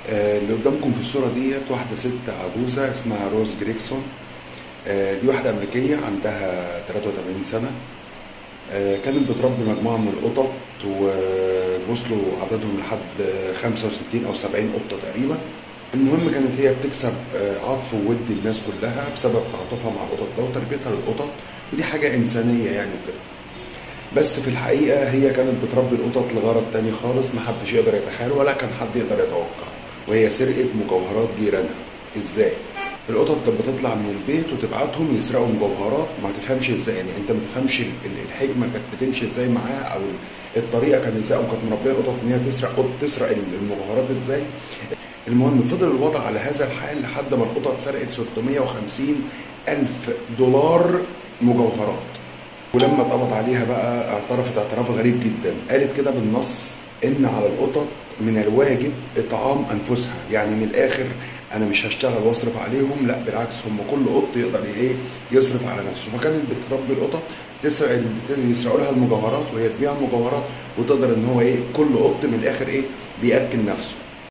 آه، اللي قدامكم في الصورة ديت واحدة ست عجوزة اسمها روز جريكسون آه، دي واحدة أمريكية عندها 83 سنة آه، كانت بتربي مجموعة من القطط ووصلوا عددهم لحد 65 أو 70 قطة تقريبا المهم كانت هي بتكسب آه، عطف وود الناس كلها بسبب تعاطفها مع القطط ده وتربيتها للقطط ودي حاجة إنسانية يعني وكده بس في الحقيقة هي كانت بتربي القطط لغرض تاني خالص محدش يقدر يتخيل ولا كان حد يقدر يتوقع وهي سرقة مجوهرات جيرانها ازاي؟ القطط كانت بتطلع من البيت وتبعتهم يسرقوا مجوهرات ما تفهمش ازاي يعني انت ما تفهمش ال- ال- الحكمه كانت بتمشي ازاي معاها او ال- الطريقه كانت ازاي وكانت مربيه القطط ان هي تسرق قط تسرق ال- المجوهرات ازاي المهم فضل الوضع على هذا الحال لحد ما القطط سرقت 650 الف دولار مجوهرات ولما اتقبض عليها بقى اعترفت اعتراف غريب جدا قالت كده بالنص ان على القطط من الواجب اطعام انفسها يعني من الاخر انا مش هشتغل واصرف عليهم لا بالعكس هم كل قط يقدر ايه يصرف على نفسه فكانت بتربي القطط تسرق ال- يسرقوا لها المجوهرات وهي تبيع المجوهرات وتقدر ان هو ايه كل قط من الاخر ايه بياكل نفسه